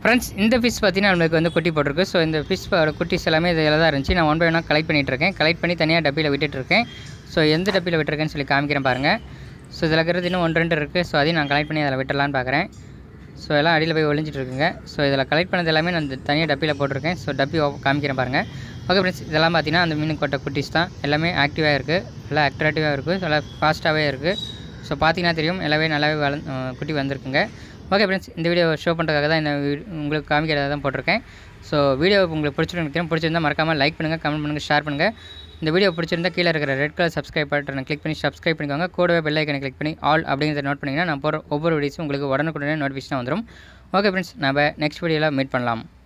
friends இந்த fish பார்த்தீங்கன்னா நம்மளுக்கு வந்து குட்டி போட்டிருக்கு ஸோ இந்த ஃபிஷ் குட்டிஸ் எல்லாமே இதில் தான் இருந்துச்சு நான் ஒன் பை ஒன்னாக கலெக்ட் பண்ணிட்டு இருக்கேன் கலெக்ட் பண்ணி தனியாக டப்பியில் விட்டுட்டு இருக்கேன் ஸோ எந்த டப்பியில் விட்டுருக்கேன்னு சொல்லி காமிக்கிறேன் பாருங்கள் ஸோ இதில் இருக்கிறது இன்னும் ஒன்று ரெண்டு இருக்குது ஸோ அதையும் நான் கலெக்ட் பண்ணி அதில் விட்டுடலான்னு பார்க்குறேன் ஸோ எல்லாம் அடியில் போய் ஒளிஞ்சிட்டு இருக்குங்க ஸோ இதில் கலெக்ட் பண்ணது எல்லாமே நான் தனியாக டப்பியில் போட்டிருக்கேன் ஸோ டப்பி op- காமிக்கிறேன் பாருங்கள் ஓகே ஃப்ரெண்ட்ஸ் இதெல்லாம் பார்த்தீங்கன்னா அந்த மீன் கொட்டை குட்டிஸ் தான் எல்லாமே ஆக்டிவாக இருக்குது எல்லாம் அட்ராக்டிவாக இருக்குது நல்லா ஃபாஸ்ட்டாகவே இருக்குது ஸோ பார்த்தீங்கன்னா தெரியும் எல்லாமே நல்லாவே வள அஹ் குட்டி வந்திருக்குங்க ஓகே ஃப்ரெண்ட்ஸ் இந்த வீடியோ ஷோ பண்ணுறதுக்காக தான் இந்த வீ- உங்களுக்கு காமிக்கிறதா தான் போட்டிருக்கேன் ஸோ வீடியோ உங்களுக்கு பிடிச்சிருக்கு நினைக்கிறேன் பிடிச்சிருந்தா மறக்காமல் லைக் பண்ணுங்கள் கமெண்ட் பண்ணுங்கள் ஷேர் பண்ணுங்கள் இந்த வீடியோ பிடிச்சிருந்தா கீழே இருக்கிற ரெட் கலர் சப்ஸ்கிரைப் பட்டனை கிளிக் பண்ணி சப்ஸ்கிரைப் பண்ணிக்கோங்க கூடவே பெல் ஐக்கனை கிளிக் பண்ணி ஆல் அப்படிங்கிறத நோட் பண்ணிங்கன்னா நான் போகிற ஒவ்வொரு வீடியோஸும் உங்களுக்கு உடனுக்குடனே நோட்டிஃபிகேஷன் வந்துடும் ஓகே ஃப்ரெண்ட்ஸ் நம்ம நெக்ஸ்ட் வீடியோவில் மீட் பண்ணலாம்